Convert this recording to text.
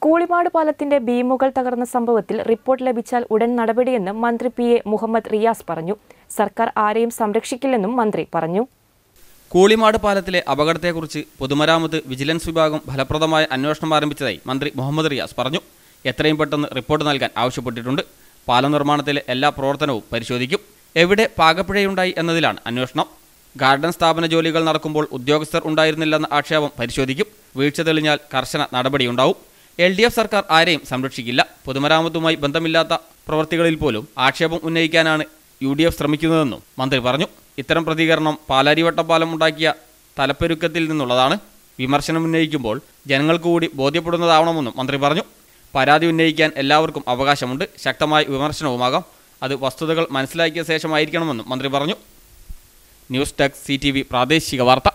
കൂളിമാട് പാലത്തിന്റെ ബീമുകൾ തകർന്ന സംഭവത്തിൽ റിപ്പോർട്ട് ലഭിച്ചാൽ ഉടൻ നടപടിയെന്ന് മന്ത്രി പി എ മുഹമ്മദ് റിയാസ് പറഞ്ഞു സർക്കാർ ആരെയും സംരക്ഷിക്കില്ലെന്നും മന്ത്രി പറഞ്ഞു കൂളിമാട് പാലത്തിലെ അപകടത്തെക്കുറിച്ച് പൊതുമരാമത്ത് വിജിലൻസ് വിഭാഗം ഫലപ്രദമായ അന്വേഷണം ആരംഭിച്ചതായി മന്ത്രി മുഹമ്മദ് റിയാസ് പറഞ്ഞു എത്രയും പെട്ടെന്ന് റിപ്പോർട്ട് നൽകാൻ ആവശ്യപ്പെട്ടിട്ടുണ്ട് പാലം നിർമ്മാണത്തിലെ എല്ലാ പ്രവർത്തനവും പരിശോധിക്കും എവിടെ പാകപ്പിഴയുണ്ടായി എന്നതിലാണ് അന്വേഷണം ഗാർഡൻ സ്ഥാപന ജോലികൾ നടക്കുമ്പോൾ ഉദ്യോഗസ്ഥർ ഉണ്ടായിരുന്നില്ലെന്ന ആക്ഷേപം പരിശോധിക്കും വീഴ്ച തെളിഞ്ഞാൽ കർശന നടപടിയുണ്ടാവും എൽ ഡി എഫ് സർക്കാർ ആരെയും സംരക്ഷിക്കില്ല പൊതുമരാമത്തുമായി ബന്ധമില്ലാത്ത പ്രവൃത്തികളിൽ പോലും ആക്ഷേപം ഉന്നയിക്കാനാണ് യു ഡി എഫ് ശ്രമിക്കുന്നതെന്നും മന്ത്രി പറഞ്ഞു ഇത്തരം പ്രതികരണം പാലാരിവട്ടപ്പാലം ഉണ്ടാക്കിയ തലപ്പെരുക്കത്തിൽ നിന്നുള്ളതാണ് വിമർശനം ഉന്നയിക്കുമ്പോൾ ജനങ്ങൾക്ക് കൂടി ബോധ്യപ്പെടുന്നതാവണമെന്നും മന്ത്രി പറഞ്ഞു പരാതി ഉന്നയിക്കാൻ എല്ലാവർക്കും അവകാശമുണ്ട് ശക്തമായ വിമർശനവുമാകാം അത് വസ്തുതകൾ മനസ്സിലാക്കിയ ശേഷമായിരിക്കണമെന്നും മന്ത്രി പറഞ്ഞു ന്യൂസ് ഡെസ്ക് സി പ്രാദേശിക വാർത്ത